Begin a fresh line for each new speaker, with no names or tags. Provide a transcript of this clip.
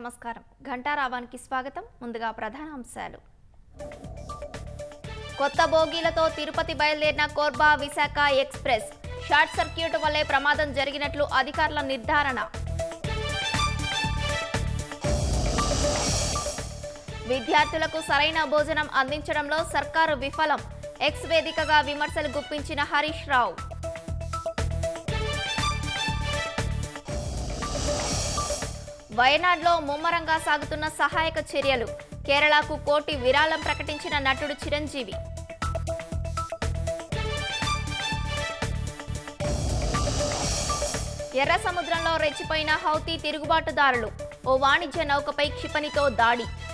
నమస్కారం ఘంటారావానికి స్వాగతం ముందుగా ప్రధాన అంశాలు కొత్త బోగీలతో తిరుపతి బయలుదేరిన Korba Visakha express short circuit వల్లే ప్రమాదం జరిగినట్లు అధికారుల నిర్ధారణ విద్యార్థులకు సరైన భోజనం అందించడంలో సర్కారు విఫలం ఎక్స్ వేదికగా విమర్శలు గుప్పించిన హరీష్ రావు వయనాడ్లో ముమ్మరంగా సాగుతున్న సహాయక చర్యలు కేరళకు కోటి విరాళం ప్రకటించిన నటుడు చిరంజీవి ఎర్ర సముద్రంలో రెచ్చిపోయిన హౌతీ తిరుగుబాటుదారులు ఓ వాణిజ్య నౌకపై క్షిపణితో దాడి